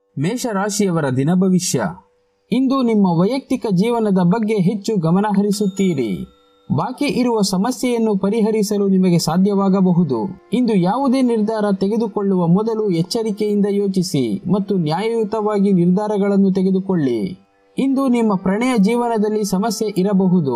ಮೇಷರಾಶಿಯವರ ದಿನ ಭವಿಷ್ಯ ಇಂದು ನಿಮ್ಮ ವೈಯಕ್ತಿಕ ಜೀವನದ ಬಗ್ಗೆ ಹೆಚ್ಚು ಗಮನ ಹರಿಸುತ್ತೀರಿ ಬಾಕಿ ಇರುವ ಸಮಸ್ಯೆಯನ್ನು ಪರಿಹರಿಸಲು ನಿಮಗೆ ಸಾಧ್ಯವಾಗಬಹುದು ಇಂದು ಯಾವುದೇ ನಿರ್ಧಾರ ತೆಗೆದುಕೊಳ್ಳುವ ಮೊದಲು ಎಚ್ಚರಿಕೆಯಿಂದ ಯೋಚಿಸಿ ಮತ್ತು ನ್ಯಾಯಯುತವಾಗಿ ನಿರ್ಧಾರಗಳನ್ನು ತೆಗೆದುಕೊಳ್ಳಿ ಇಂದು ನಿಮ್ಮ ಪ್ರಣಯ ಜೀವನದಲ್ಲಿ ಸಮಸ್ಯೆ ಇರಬಹುದು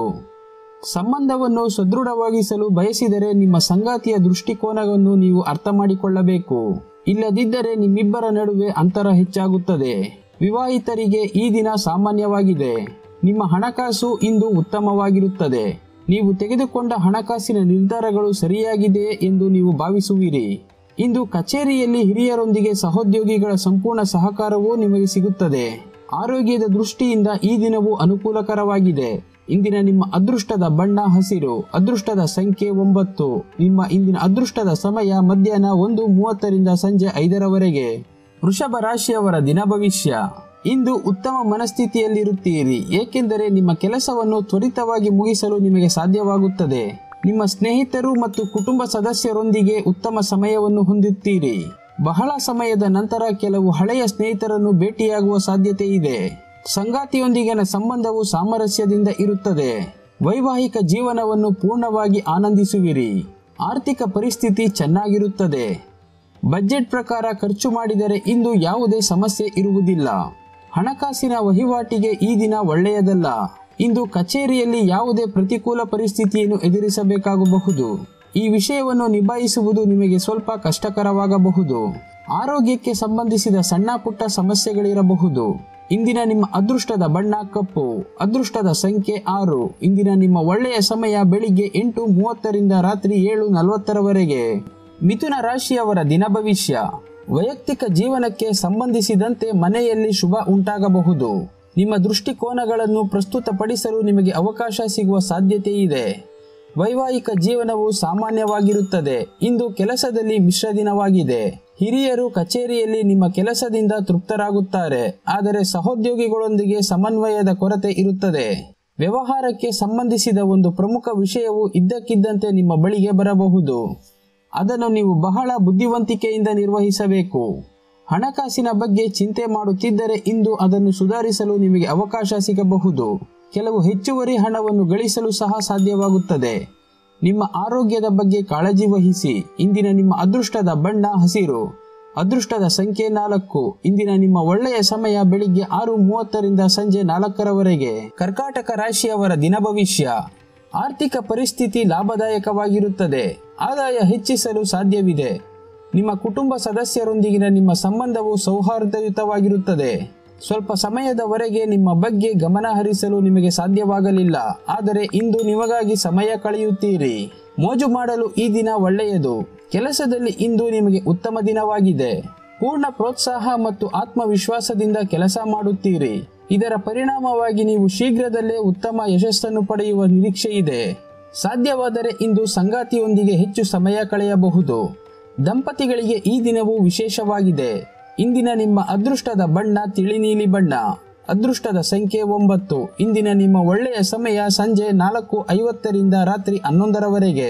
ಸಂಬಂಧವನ್ನು ಸದೃಢವಾಗಿಸಲು ಬಯಸಿದರೆ ನಿಮ್ಮ ಸಂಗಾತಿಯ ದೃಷ್ಟಿಕೋನವನ್ನು ನೀವು ಅರ್ಥ ಮಾಡಿಕೊಳ್ಳಬೇಕು ಇಲ್ಲದಿದ್ದರೆ ನಿಮ್ಮಿಬ್ಬರ ನಡುವೆ ಅಂತರ ಹೆಚ್ಚಾಗುತ್ತದೆ ವಿವಾಹಿತರಿಗೆ ಈ ದಿನ ಸಾಮಾನ್ಯವಾಗಿದೆ ನಿಮ್ಮ ಹಣಕಾಸು ಇಂದು ಉತ್ತಮವಾಗಿರುತ್ತದೆ ನೀವು ತೆಗೆದುಕೊಂಡ ಹಣಕಾಸಿನ ನಿರ್ಧಾರಗಳು ಸರಿಯಾಗಿದೆ ಎಂದು ನೀವು ಭಾವಿಸುವಿರಿ ಇಂದು ಕಚೇರಿಯಲ್ಲಿ ಹಿರಿಯರೊಂದಿಗೆ ಸಹೋದ್ಯೋಗಿಗಳ ಸಂಪೂರ್ಣ ಸಹಕಾರವೂ ನಿಮಗೆ ಸಿಗುತ್ತದೆ ಆರೋಗ್ಯದ ದೃಷ್ಟಿಯಿಂದ ಈ ದಿನವು ಅನುಕೂಲಕರವಾಗಿದೆ ಇಂದಿನ ನಿಮ್ಮ ಅದೃಷ್ಟದ ಬಣ್ಣ ಹಸಿರು ಅದೃಷ್ಟದ ಸಂಖ್ಯೆ ಒಂಬತ್ತು ನಿಮ್ಮ ಇಂದಿನ ಅದೃಷ್ಟದ ಸಮಯ ಮಧ್ಯಾಹ್ನ ಒಂದು ಮೂವತ್ತರಿಂದ ಸಂಜೆ ಐದರವರೆಗೆ ವೃಷಭ ರಾಶಿಯವರ ದಿನ ಭವಿಷ್ಯ ಇಂದು ಉತ್ತಮ ಮನಸ್ಥಿತಿಯಲ್ಲಿರುತ್ತೀರಿ ಏಕೆಂದರೆ ನಿಮ್ಮ ಕೆಲಸವನ್ನು ತ್ವರಿತವಾಗಿ ಮುಗಿಸಲು ನಿಮಗೆ ಸಾಧ್ಯವಾಗುತ್ತದೆ ನಿಮ್ಮ ಸ್ನೇಹಿತರು ಮತ್ತು ಕುಟುಂಬ ಸದಸ್ಯರೊಂದಿಗೆ ಉತ್ತಮ ಸಮಯವನ್ನು ಹೊಂದುತ್ತೀರಿ ಬಹಳ ಸಮಯದ ನಂತರ ಕೆಲವು ಹಳೆಯ ಸ್ನೇಹಿತರನ್ನು ಭೇಟಿಯಾಗುವ ಸಾಧ್ಯತೆ ಇದೆ ಸಂಗಾತಿಯೊಂದಿಗಿನ ಸಂಬಂಧವು ಸಾಮರಸ್ಯದಿಂದ ಇರುತ್ತದೆ ವೈವಾಹಿಕ ಜೀವನವನ್ನು ಪೂರ್ಣವಾಗಿ ಆನಂದಿಸುವಿರಿ ಆರ್ಥಿಕ ಪರಿಸ್ಥಿತಿ ಚೆನ್ನಾಗಿರುತ್ತದೆ ಬಜೆಟ್ ಪ್ರಕಾರ ಖರ್ಚು ಮಾಡಿದರೆ ಇಂದು ಯಾವುದೇ ಸಮಸ್ಯೆ ಇರುವುದಿಲ್ಲ ಹಣಕಾಸಿನ ವಹಿವಾಟಿಗೆ ಈ ದಿನ ಒಳ್ಳೆಯದಲ್ಲ ಇಂದು ಕಚೇರಿಯಲ್ಲಿ ಯಾವುದೇ ಪ್ರತಿಕೂಲ ಪರಿಸ್ಥಿತಿಯನ್ನು ಎದುರಿಸಬೇಕಾಗಬಹುದು ಈ ವಿಷಯವನ್ನು ನಿಭಾಯಿಸುವುದು ನಿಮಗೆ ಸ್ವಲ್ಪ ಕಷ್ಟಕರವಾಗಬಹುದು ಆರೋಗ್ಯಕ್ಕೆ ಸಂಬಂಧಿಸಿದ ಸಣ್ಣ ಪುಟ್ಟ ಸಮಸ್ಯೆಗಳಿರಬಹುದು ಇಂದಿನ ನಿಮ್ಮ ಅದೃಷ್ಟದ ಬಣ್ಣ ಕಪ್ಪು ಅದೃಷ್ಟದ ಸಂಖ್ಯೆ ಆರು ಇಂದಿನ ನಿಮ್ಮ ಒಳ್ಳೆಯ ಸಮಯ ಬೆಳಿಗ್ಗೆ ಎಂಟು ಮೂವತ್ತರಿಂದ ರಾತ್ರಿ ಏಳು ನಲವತ್ತರವರೆಗೆ ಮಿಥುನ ರಾಶಿಯವರ ದಿನ ಭವಿಷ್ಯ ವೈಯಕ್ತಿಕ ಜೀವನಕ್ಕೆ ಸಂಬಂಧಿಸಿದಂತೆ ಮನೆಯಲ್ಲಿ ಶುಭ ಉಂಟಾಗಬಹುದು ನಿಮ್ಮ ದೃಷ್ಟಿಕೋನಗಳನ್ನು ಪ್ರಸ್ತುತಪಡಿಸಲು ನಿಮಗೆ ಅವಕಾಶ ಸಿಗುವ ಸಾಧ್ಯತೆ ಇದೆ ವೈವಾಹಿಕ ಜೀವನವು ಸಾಮಾನ್ಯವಾಗಿರುತ್ತದೆ ಇಂದು ಕೆಲಸದಲ್ಲಿ ಮಿಶ್ರ ದಿನವಾಗಿದೆ ಹಿರಿಯರು ಕಚೇರಿಯಲ್ಲಿ ನಿಮ್ಮ ಕೆಲಸದಿಂದ ತೃಪ್ತರಾಗುತ್ತಾರೆ ಆದರೆ ಸಹೋದ್ಯೋಗಿಗಳೊಂದಿಗೆ ಸಮನ್ವಯದ ಕೊರತೆ ಇರುತ್ತದೆ ವ್ಯವಹಾರಕ್ಕೆ ಸಂಬಂಧಿಸಿದ ಒಂದು ಪ್ರಮುಖ ವಿಷಯವು ಇದ್ದಕ್ಕಿದ್ದಂತೆ ನಿಮ್ಮ ಬಳಿಗೆ ಬರಬಹುದು ಅದನ್ನು ನೀವು ಬಹಳ ಬುದ್ಧಿವಂತಿಕೆಯಿಂದ ನಿರ್ವಹಿಸಬೇಕು ಹಣಕಾಸಿನ ಬಗ್ಗೆ ಚಿಂತೆ ಮಾಡುತ್ತಿದ್ದರೆ ಇಂದು ಅದನ್ನು ಸುಧಾರಿಸಲು ನಿಮಗೆ ಅವಕಾಶ ಸಿಗಬಹುದು ಕೆಲವು ಹೆಚ್ಚುವರಿ ಹಣವನ್ನು ಗಳಿಸಲು ಸಹ ಸಾಧ್ಯವಾಗುತ್ತದೆ ನಿಮ್ಮ ಆರೋಗ್ಯದ ಬಗ್ಗೆ ಕಾಳಜಿ ವಹಿಸಿ ಇಂದಿನ ನಿಮ್ಮ ಅದೃಷ್ಟದ ಬಣ್ಣ ಹಸಿರು ಅದೃಷ್ಟದ ಸಂಖ್ಯೆ ನಾಲ್ಕು ಇಂದಿನ ನಿಮ್ಮ ಒಳ್ಳೆಯ ಸಮಯ ಬೆಳಿಗ್ಗೆ ಆರು ಮೂವತ್ತರಿಂದ ಸಂಜೆ ನಾಲ್ಕರವರೆಗೆ ಕರ್ಕಾಟಕ ರಾಶಿಯವರ ದಿನ ಭವಿಷ್ಯ ಆರ್ಥಿಕ ಪರಿಸ್ಥಿತಿ ಲಾಭದಾಯಕವಾಗಿರುತ್ತದೆ ಆದಾಯ ಹೆಚ್ಚಿಸಲು ಸಾಧ್ಯವಿದೆ ನಿಮ್ಮ ಕುಟುಂಬ ಸದಸ್ಯರೊಂದಿಗಿನ ನಿಮ್ಮ ಸಂಬಂಧವು ಸೌಹಾರ್ದಯುತವಾಗಿರುತ್ತದೆ ಸ್ವಲ್ಪ ಸಮಯದವರೆಗೆ ನಿಮ್ಮ ಬಗ್ಗೆ ಗಮನ ಹರಿಸಲು ನಿಮಗೆ ಸಾಧ್ಯವಾಗಲಿಲ್ಲ ಆದರೆ ಇಂದು ನಿಮಗಾಗಿ ಸಮಯ ಕಳೆಯುತ್ತೀರಿ ಮೋಜು ಮಾಡಲು ಈ ದಿನ ಒಳ್ಳೆಯದು ಕೆಲಸದಲ್ಲಿ ಇಂದು ನಿಮಗೆ ಉತ್ತಮ ದಿನವಾಗಿದೆ ಪೂರ್ಣ ಪ್ರೋತ್ಸಾಹ ಮತ್ತು ಆತ್ಮವಿಶ್ವಾಸದಿಂದ ಕೆಲಸ ಮಾಡುತ್ತೀರಿ ಇದರ ಪರಿಣಾಮವಾಗಿ ನೀವು ಶೀಘ್ರದಲ್ಲೇ ಉತ್ತಮ ಯಶಸ್ಸನ್ನು ಪಡೆಯುವ ನಿರೀಕ್ಷೆ ಇದೆ ಸಾಧ್ಯವಾದರೆ ಇಂದು ಸಂಗಾತಿಯೊಂದಿಗೆ ಹೆಚ್ಚು ಸಮಯ ಕಳೆಯಬಹುದು ದಂಪತಿಗಳಿಗೆ ಈ ದಿನವು ವಿಶೇಷವಾಗಿದೆ ಇಂದಿನ ನಿಮ್ಮ ಅದೃಷ್ಟದ ಬಣ್ಣ ತಿಳಿ ನೀಲಿ ಬಣ್ಣ ಅದೃಷ್ಟದ ಸಂಖ್ಯೆ ಒಂಬತ್ತು ಇಂದಿನ ನಿಮ್ಮ ಒಳ್ಳೆಯ ಸಮಯ ಸಂಜೆ ನಾಲ್ಕು ಐವತ್ತರಿಂದ ರಾತ್ರಿ ಹನ್ನೊಂದರವರೆಗೆ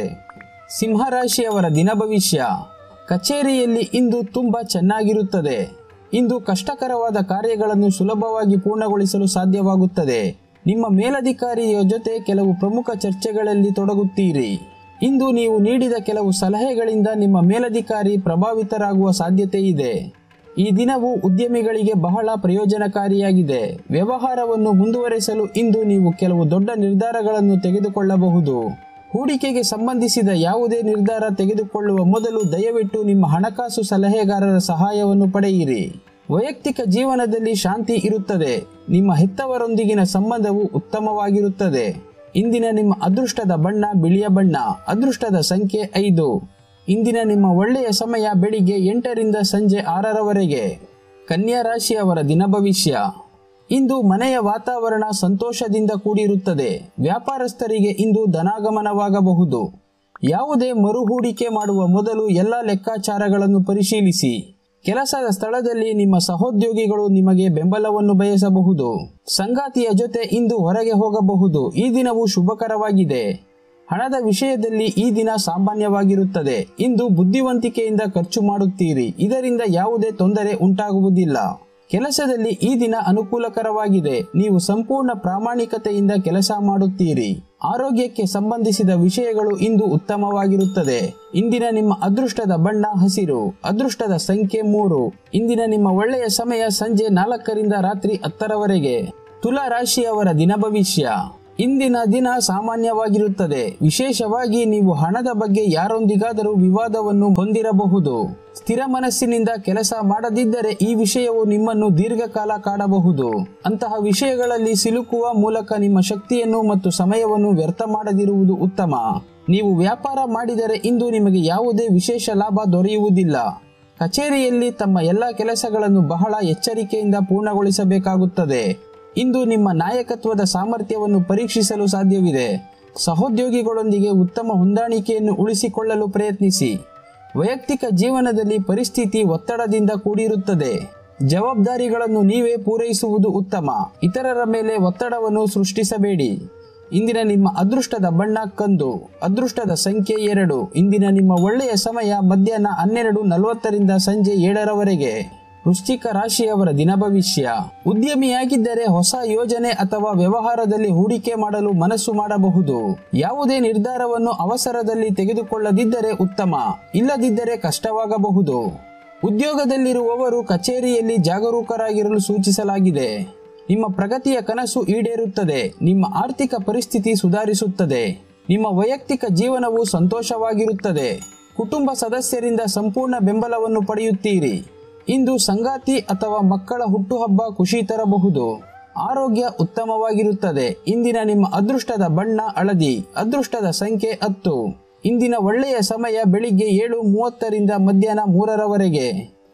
ಸಿಂಹರಾಶಿಯವರ ದಿನ ಭವಿಷ್ಯ ಕಚೇರಿಯಲ್ಲಿ ಇಂದು ತುಂಬ ಚೆನ್ನಾಗಿರುತ್ತದೆ ಇಂದು ಕಷ್ಟಕರವಾದ ಕಾರ್ಯಗಳನ್ನು ಸುಲಭವಾಗಿ ಪೂರ್ಣಗೊಳಿಸಲು ಸಾಧ್ಯವಾಗುತ್ತದೆ ನಿಮ್ಮ ಮೇಲಧಿಕಾರಿಯ ಜೊತೆ ಕೆಲವು ಪ್ರಮುಖ ಚರ್ಚೆಗಳಲ್ಲಿ ತೊಡಗುತ್ತೀರಿ ಇಂದು ನೀವು ನೀಡಿದ ಕೆಲವು ಸಲಹೆಗಳಿಂದ ನಿಮ್ಮ ಮೇಲಧಿಕಾರಿ ಪ್ರಭಾವಿತರಾಗುವ ಸಾಧ್ಯತೆ ಇದೆ ಈ ದಿನವು ಉದ್ಯಮಿಗಳಿಗೆ ಬಹಳ ಪ್ರಯೋಜನಕಾರಿಯಾಗಿದೆ ವ್ಯವಹಾರವನ್ನು ಮುಂದುವರೆಸಲು ಇಂದು ನೀವು ಕೆಲವು ದೊಡ್ಡ ನಿರ್ಧಾರಗಳನ್ನು ತೆಗೆದುಕೊಳ್ಳಬಹುದು ಹೂಡಿಕೆಗೆ ಸಂಬಂಧಿಸಿದ ಯಾವುದೇ ನಿರ್ಧಾರ ತೆಗೆದುಕೊಳ್ಳುವ ಮೊದಲು ದಯವಿಟ್ಟು ನಿಮ್ಮ ಹಣಕಾಸು ಸಲಹೆಗಾರರ ಸಹಾಯವನ್ನು ಪಡೆಯಿರಿ ವೈಯಕ್ತಿಕ ಜೀವನದಲ್ಲಿ ಶಾಂತಿ ಇರುತ್ತದೆ ನಿಮ್ಮ ಹೆತ್ತವರೊಂದಿಗಿನ ಸಂಬಂಧವು ಉತ್ತಮವಾಗಿರುತ್ತದೆ ಇಂದಿನ ನಿಮ್ಮ ಅದೃಷ್ಟದ ಬಣ್ಣ ಬಿಳಿಯ ಬಣ್ಣ ಅದೃಷ್ಟದ ಸಂಖ್ಯೆ ಐದು ಇಂದಿನ ನಿಮ್ಮ ಒಳ್ಳೆಯ ಸಮಯ ಬೆಳಿಗ್ಗೆ ಎಂಟರಿಂದ ಸಂಜೆ ಆರರವರೆಗೆ ಕನ್ಯಾ ರಾಶಿಯವರ ದಿನ ಭವಿಷ್ಯ ಇಂದು ಮನೆಯ ವಾತಾವರಣ ಸಂತೋಷದಿಂದ ಕೂಡಿರುತ್ತದೆ ವ್ಯಾಪಾರಸ್ಥರಿಗೆ ಇಂದು ಧನಾಗಮನವಾಗಬಹುದು ಯಾವುದೇ ಮರುಹೂಡಿಕೆ ಮಾಡುವ ಮೊದಲು ಎಲ್ಲ ಲೆಕ್ಕಾಚಾರಗಳನ್ನು ಪರಿಶೀಲಿಸಿ ಕೆಲಸದ ಸ್ಥಳದಲ್ಲಿ ನಿಮ್ಮ ಸಹೋದ್ಯೋಗಿಗಳು ನಿಮಗೆ ಬೆಂಬಲವನ್ನು ಬಯಸಬಹುದು ಸಂಗಾತಿಯ ಜೊತೆ ಇಂದು ಹೊರಗೆ ಹೋಗಬಹುದು ಈ ದಿನವು ಶುಭಕರವಾಗಿದೆ ಹಣದ ವಿಷಯದಲ್ಲಿ ಈ ದಿನ ಸಾಮಾನ್ಯವಾಗಿರುತ್ತದೆ ಇಂದು ಬುದ್ಧಿವಂತಿಕೆಯಿಂದ ಖರ್ಚು ಮಾಡುತ್ತೀರಿ ಇದರಿಂದ ಯಾವುದೇ ತೊಂದರೆ ಉಂಟಾಗುವುದಿಲ್ಲ ಕೆಲಸದಲ್ಲಿ ಈ ದಿನ ಅನುಕೂಲಕರವಾಗಿದೆ ನೀವು ಸಂಪೂರ್ಣ ಪ್ರಾಮಾಣಿಕತೆಯಿಂದ ಕೆಲಸ ಮಾಡುತ್ತೀರಿ ಆರೋಗ್ಯಕ್ಕೆ ಸಂಬಂಧಿಸಿದ ವಿಷಯಗಳು ಇಂದು ಉತ್ತಮವಾಗಿರುತ್ತದೆ ಇಂದಿನ ನಿಮ್ಮ ಅದೃಷ್ಟದ ಬಣ್ಣ ಹಸಿರು ಅದೃಷ್ಟದ ಸಂಖ್ಯೆ ಮೂರು ಇಂದಿನ ನಿಮ್ಮ ಒಳ್ಳೆಯ ಸಮಯ ಸಂಜೆ ನಾಲ್ಕರಿಂದ ರಾತ್ರಿ ಹತ್ತರವರೆಗೆ ತುಲಾ ರಾಶಿಯವರ ದಿನ ಭವಿಷ್ಯ ಇಂದಿನ ದಿನ ಸಾಮಾನ್ಯವಾಗಿರುತ್ತದೆ ವಿಶೇಷವಾಗಿ ನೀವು ಹಣದ ಬಗ್ಗೆ ಯಾರೊಂದಿಗಾದರೂ ವಿವಾದವನ್ನು ಹೊಂದಿರಬಹುದು ಸ್ಥಿರ ಮನಸ್ಸಿನಿಂದ ಕೆಲಸ ಮಾಡದಿದ್ದರೆ ಈ ವಿಷಯವು ನಿಮ್ಮನ್ನು ದೀರ್ಘಕಾಲ ಕಾಡಬಹುದು ಅಂತಹ ವಿಷಯಗಳಲ್ಲಿ ಸಿಲುಕುವ ಮೂಲಕ ನಿಮ್ಮ ಶಕ್ತಿಯನ್ನು ಮತ್ತು ಸಮಯವನ್ನು ವ್ಯರ್ಥ ಮಾಡದಿರುವುದು ಉತ್ತಮ ನೀವು ವ್ಯಾಪಾರ ಮಾಡಿದರೆ ಇಂದು ನಿಮಗೆ ಯಾವುದೇ ವಿಶೇಷ ಲಾಭ ದೊರೆಯುವುದಿಲ್ಲ ಕಚೇರಿಯಲ್ಲಿ ತಮ್ಮ ಎಲ್ಲ ಕೆಲಸಗಳನ್ನು ಬಹಳ ಎಚ್ಚರಿಕೆಯಿಂದ ಪೂರ್ಣಗೊಳಿಸಬೇಕಾಗುತ್ತದೆ ಇಂದು ನಿಮ್ಮ ನಾಯಕತ್ವದ ಸಾಮರ್ಥ್ಯವನ್ನು ಪರೀಕ್ಷಿಸಲು ಸಾಧ್ಯವಿದೆ ಸಹೋದ್ಯೋಗಿಗಳೊಂದಿಗೆ ಉತ್ತಮ ಹೊಂದಾಣಿಕೆಯನ್ನು ಉಳಿಸಿಕೊಳ್ಳಲು ಪ್ರಯತ್ನಿಸಿ ವೈಯಕ್ತಿಕ ಜೀವನದಲ್ಲಿ ಪರಿಸ್ಥಿತಿ ಒತ್ತಡದಿಂದ ಕೂಡಿರುತ್ತದೆ ಜವಾಬ್ದಾರಿಗಳನ್ನು ನೀವೇ ಪೂರೈಸುವುದು ಉತ್ತಮ ಇತರರ ಮೇಲೆ ಒತ್ತಡವನ್ನು ಸೃಷ್ಟಿಸಬೇಡಿ ಇಂದಿನ ನಿಮ್ಮ ಅದೃಷ್ಟದ ಬಣ್ಣ ಕಂದು ಅದೃಷ್ಟದ ಸಂಖ್ಯೆ ಎರಡು ಇಂದಿನ ನಿಮ್ಮ ಒಳ್ಳೆಯ ಸಮಯ ಮಧ್ಯಾಹ್ನ ಹನ್ನೆರಡು ನಲವತ್ತರಿಂದ ಸಂಜೆ ಏಳರವರೆಗೆ ವೃಶ್ಚಿಕ ರಾಶಿಯವರ ದಿನ ಭವಿಷ್ಯ ಉದ್ಯಮಿಯಾಗಿದ್ದರೆ ಹೊಸ ಯೋಜನೆ ಅಥವಾ ವ್ಯವಹಾರದಲ್ಲಿ ಹೂಡಿಕೆ ಮಾಡಲು ಮನಸ್ಸು ಮಾಡಬಹುದು ಯಾವುದೇ ನಿರ್ಧಾರವನ್ನು ಅವಸರದಲ್ಲಿ ತೆಗೆದುಕೊಳ್ಳದಿದ್ದರೆ ಉತ್ತಮ ಇಲ್ಲದಿದ್ದರೆ ಕಷ್ಟವಾಗಬಹುದು ಉದ್ಯೋಗದಲ್ಲಿರುವವರು ಕಚೇರಿಯಲ್ಲಿ ಜಾಗರೂಕರಾಗಿರಲು ಸೂಚಿಸಲಾಗಿದೆ ನಿಮ್ಮ ಪ್ರಗತಿಯ ಕನಸು ಈಡೇರುತ್ತದೆ ನಿಮ್ಮ ಆರ್ಥಿಕ ಪರಿಸ್ಥಿತಿ ಸುಧಾರಿಸುತ್ತದೆ ನಿಮ್ಮ ವೈಯಕ್ತಿಕ ಜೀವನವು ಸಂತೋಷವಾಗಿರುತ್ತದೆ ಕುಟುಂಬ ಸದಸ್ಯರಿಂದ ಸಂಪೂರ್ಣ ಬೆಂಬಲವನ್ನು ಪಡೆಯುತ್ತೀರಿ ಇಂದು ಸಂಗಾತಿ ಅಥವಾ ಮಕ್ಕಳ ಹುಟ್ಟುಹಬ್ಬ ಖುಷಿ ತರಬಹುದು ಆರೋಗ್ಯ ಉತ್ತಮವಾಗಿರುತ್ತದೆ ಇಂದಿನ ನಿಮ್ಮ ಅದೃಷ್ಟದ ಬಣ್ಣ ಹಳದಿ ಅದೃಷ್ಟದ ಸಂಖ್ಯೆ ಹತ್ತು ಇಂದಿನ ಒಳ್ಳೆಯ ಸಮಯ ಬೆಳಿಗ್ಗೆ ಏಳು ಮೂವತ್ತರಿಂದ ಮಧ್ಯಾಹ್ನ ಮೂರರವರೆಗೆ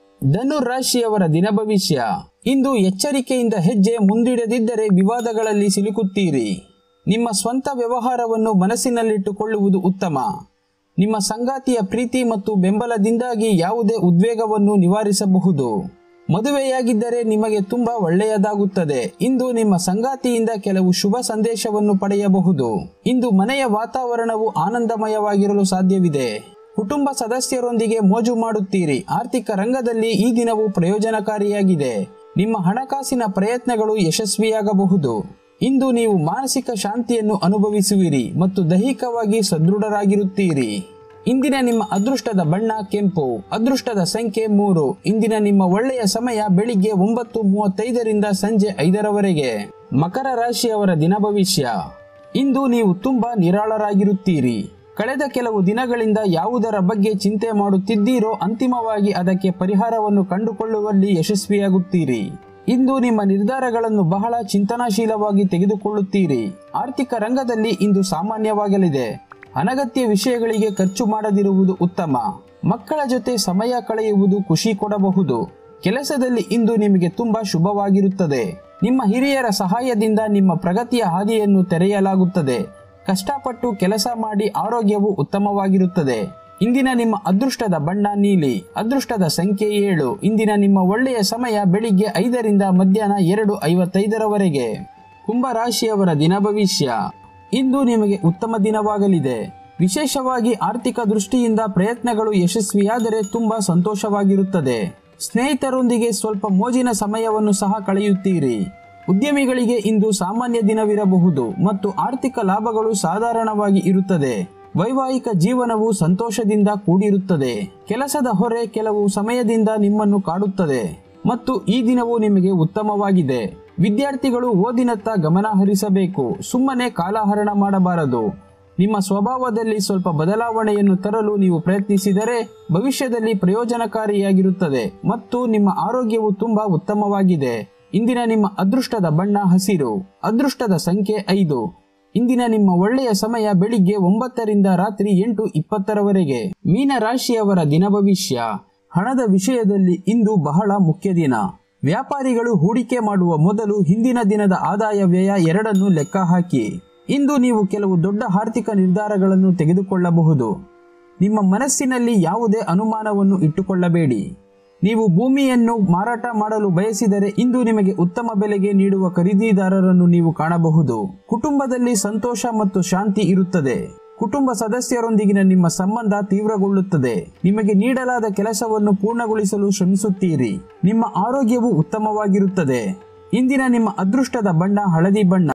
ಧನು ರಾಶಿಯವರ ದಿನ ಭವಿಷ್ಯ ಇಂದು ಎಚ್ಚರಿಕೆಯಿಂದ ಹೆಜ್ಜೆ ಮುಂದಿಡದಿದ್ದರೆ ವಿವಾದಗಳಲ್ಲಿ ಸಿಲುಕುತ್ತೀರಿ ನಿಮ್ಮ ಸ್ವಂತ ವ್ಯವಹಾರವನ್ನು ಮನಸ್ಸಿನಲ್ಲಿಟ್ಟುಕೊಳ್ಳುವುದು ಉತ್ತಮ ನಿಮ್ಮ ಸಂಗಾತಿಯ ಪ್ರೀತಿ ಮತ್ತು ಬೆಂಬಲದಿಂದಾಗಿ ಯಾವುದೇ ಉದ್ವೇಗವನ್ನು ನಿವಾರಿಸಬಹುದು ಮದುವೆಯಾಗಿದ್ದರೆ ನಿಮಗೆ ತುಂಬಾ ಒಳ್ಳೆಯದಾಗುತ್ತದೆ ಇಂದು ನಿಮ್ಮ ಸಂಗಾತಿಯಿಂದ ಕೆಲವು ಶುಭ ಸಂದೇಶವನ್ನು ಪಡೆಯಬಹುದು ಇಂದು ಮನೆಯ ವಾತಾವರಣವು ಆನಂದಮಯವಾಗಿರಲು ಸಾಧ್ಯವಿದೆ ಕುಟುಂಬ ಸದಸ್ಯರೊಂದಿಗೆ ಮೋಜು ಮಾಡುತ್ತೀರಿ ಆರ್ಥಿಕ ರಂಗದಲ್ಲಿ ಈ ದಿನವು ಪ್ರಯೋಜನಕಾರಿಯಾಗಿದೆ ನಿಮ್ಮ ಹಣಕಾಸಿನ ಪ್ರಯತ್ನಗಳು ಯಶಸ್ವಿಯಾಗಬಹುದು ಇಂದು ನೀವು ಮಾನಸಿಕ ಶಾಂತಿಯನ್ನು ಅನುಭವಿಸುವಿರಿ ಮತ್ತು ದೈಹಿಕವಾಗಿ ಸದೃಢರಾಗಿರುತ್ತೀರಿ ಇಂದಿನ ನಿಮ್ಮ ಅದೃಷ್ಟದ ಬಣ್ಣ ಕೆಂಪು ಅದೃಷ್ಟದ ಸಂಖ್ಯೆ ಮೂರು ಇಂದಿನ ನಿಮ್ಮ ಒಳ್ಳೆಯ ಸಮಯ ಬೆಳಿಗ್ಗೆ ಒಂಬತ್ತು ಮೂವತ್ತೈದರಿಂದ ಸಂಜೆ ಐದರವರೆಗೆ ಮಕರ ರಾಶಿಯವರ ದಿನ ಭವಿಷ್ಯ ಇಂದು ನೀವು ತುಂಬಾ ನಿರಾಳರಾಗಿರುತ್ತೀರಿ ಕಳೆದ ಕೆಲವು ದಿನಗಳಿಂದ ಯಾವುದರ ಬಗ್ಗೆ ಚಿಂತೆ ಮಾಡುತ್ತಿದ್ದೀರೋ ಅಂತಿಮವಾಗಿ ಅದಕ್ಕೆ ಪರಿಹಾರವನ್ನು ಕಂಡುಕೊಳ್ಳುವಲ್ಲಿ ಯಶಸ್ವಿಯಾಗುತ್ತೀರಿ ಇಂದು ನಿಮ್ಮ ನಿರ್ಧಾರಗಳನ್ನು ಬಹಳ ಚಿಂತನಾಶೀಲವಾಗಿ ತೆಗೆದುಕೊಳ್ಳುತ್ತೀರಿ ಆರ್ಥಿಕ ರಂಗದಲ್ಲಿ ಇಂದು ಸಾಮಾನ್ಯವಾಗಲಿದೆ ಅನಗತ್ಯ ವಿಷಯಗಳಿಗೆ ಖರ್ಚು ಮಾಡದಿರುವುದು ಉತ್ತಮ ಮಕ್ಕಳ ಜೊತೆ ಸಮಯ ಕಳೆಯುವುದು ಖುಷಿ ಕೊಡಬಹುದು ಕೆಲಸದಲ್ಲಿ ಇಂದು ನಿಮಗೆ ತುಂಬಾ ಶುಭವಾಗಿರುತ್ತದೆ ನಿಮ್ಮ ಹಿರಿಯರ ಸಹಾಯದಿಂದ ನಿಮ್ಮ ಪ್ರಗತಿಯ ಹಾದಿಯನ್ನು ತೆರೆಯಲಾಗುತ್ತದೆ ಕಷ್ಟಪಟ್ಟು ಕೆಲಸ ಮಾಡಿ ಆರೋಗ್ಯವು ಉತ್ತಮವಾಗಿರುತ್ತದೆ ಇಂದಿನ ನಿಮ್ಮ ಅದೃಷ್ಟದ ಬಣ್ಣ ನೀಲಿ ಅದೃಷ್ಟದ ಸಂಖ್ಯೆ ಏಳು ಇಂದಿನ ನಿಮ್ಮ ಒಳ್ಳೆಯ ಸಮಯ ಬೆಳಿಗ್ಗೆ ಐದರಿಂದ ಮಧ್ಯಾಹ್ನ ಎರಡು ಐವತ್ತೈದರವರೆಗೆ ಕುಂಭ ರಾಶಿಯವರ ದಿನ ಭವಿಷ್ಯ ಇಂದು ನಿಮಗೆ ಉತ್ತಮ ದಿನವಾಗಲಿದೆ ವಿಶೇಷವಾಗಿ ಆರ್ಥಿಕ ದೃಷ್ಟಿಯಿಂದ ಪ್ರಯತ್ನಗಳು ಯಶಸ್ವಿಯಾದರೆ ತುಂಬಾ ಸಂತೋಷವಾಗಿರುತ್ತದೆ ಸ್ನೇಹಿತರೊಂದಿಗೆ ಸ್ವಲ್ಪ ಮೋಜಿನ ಸಮಯವನ್ನು ಸಹ ಕಳೆಯುತ್ತೀರಿ ಉದ್ಯಮಿಗಳಿಗೆ ಇಂದು ಸಾಮಾನ್ಯ ದಿನವಿರಬಹುದು ಮತ್ತು ಆರ್ಥಿಕ ಲಾಭಗಳು ಸಾಧಾರಣವಾಗಿ ಇರುತ್ತದೆ ವೈವಾಹಿಕ ಜೀವನವು ಸಂತೋಷದಿಂದ ಕೂಡಿರುತ್ತದೆ ಕೆಲಸದ ಹೊರೆ ಕೆಲವು ಸಮಯದಿಂದ ನಿಮ್ಮನ್ನು ಕಾಡುತ್ತದೆ ಮತ್ತು ಈ ದಿನವು ನಿಮಗೆ ಉತ್ತಮವಾಗಿದೆ ವಿದ್ಯಾರ್ಥಿಗಳು ಓದಿನತ್ತ ಗಮನ ಹರಿಸಬೇಕು ಸುಮ್ಮನೆ ಕಾಲಹರಣ ಮಾಡಬಾರದು ನಿಮ್ಮ ಸ್ವಭಾವದಲ್ಲಿ ಸ್ವಲ್ಪ ಬದಲಾವಣೆಯನ್ನು ತರಲು ನೀವು ಪ್ರಯತ್ನಿಸಿದರೆ ಭವಿಷ್ಯದಲ್ಲಿ ಪ್ರಯೋಜನಕಾರಿಯಾಗಿರುತ್ತದೆ ಮತ್ತು ನಿಮ್ಮ ಆರೋಗ್ಯವು ತುಂಬಾ ಉತ್ತಮವಾಗಿದೆ ಇಂದಿನ ನಿಮ್ಮ ಅದೃಷ್ಟದ ಬಣ್ಣ ಹಸಿರು ಅದೃಷ್ಟದ ಸಂಖ್ಯೆ ಐದು ಇಂದಿನ ನಿಮ್ಮ ಒಳ್ಳೆಯ ಸಮಯ ಬೆಳಿಗ್ಗೆ ಒಂಬತ್ತರಿಂದ ರಾತ್ರಿ ಎಂಟು ಇಪ್ಪತ್ತರವರೆಗೆ ಮೀನ ರಾಶಿಯವರ ದಿನ ಭವಿಷ್ಯ ಹಣದ ವಿಷಯದಲ್ಲಿ ಇಂದು ಬಹಳ ಮುಖ್ಯ ದಿನ ವ್ಯಾಪಾರಿಗಳು ಹೂಡಿಕೆ ಮಾಡುವ ಮೊದಲು ಹಿಂದಿನ ದಿನದ ಆದಾಯ ವ್ಯಯ ಎರಡನ್ನು ಲೆಕ್ಕ ಹಾಕಿ ಇಂದು ನೀವು ಕೆಲವು ದೊಡ್ಡ ಆರ್ಥಿಕ ನಿರ್ಧಾರಗಳನ್ನು ತೆಗೆದುಕೊಳ್ಳಬಹುದು ನಿಮ್ಮ ಮನಸ್ಸಿನಲ್ಲಿ ಯಾವುದೇ ಅನುಮಾನವನ್ನು ಇಟ್ಟುಕೊಳ್ಳಬೇಡಿ ನೀವು ಭೂಮಿಯನ್ನು ಮಾರಾಟ ಮಾಡಲು ಬಯಸಿದರೆ ಇಂದು ನಿಮಗೆ ಉತ್ತಮ ಬೆಲೆಗೆ ನೀಡುವ ಖರೀದಿದಾರರನ್ನು ನೀವು ಕಾಣಬಹುದು ಕುಟುಂಬದಲ್ಲಿ ಸಂತೋಷ ಮತ್ತು ಶಾಂತಿ ಇರುತ್ತದೆ ಕುಟುಂಬ ಸದಸ್ಯರೊಂದಿಗಿನ ನಿಮ್ಮ ಸಂಬಂಧ ತೀವ್ರಗೊಳ್ಳುತ್ತದೆ ನಿಮಗೆ ನೀಡಲಾದ ಕೆಲಸವನ್ನು ಪೂರ್ಣಗೊಳಿಸಲು ಶ್ರಮಿಸುತ್ತೀರಿ ನಿಮ್ಮ ಆರೋಗ್ಯವು ಉತ್ತಮವಾಗಿರುತ್ತದೆ ಇಂದಿನ ನಿಮ್ಮ ಅದೃಷ್ಟದ ಬಣ್ಣ ಹಳದಿ ಬಣ್ಣ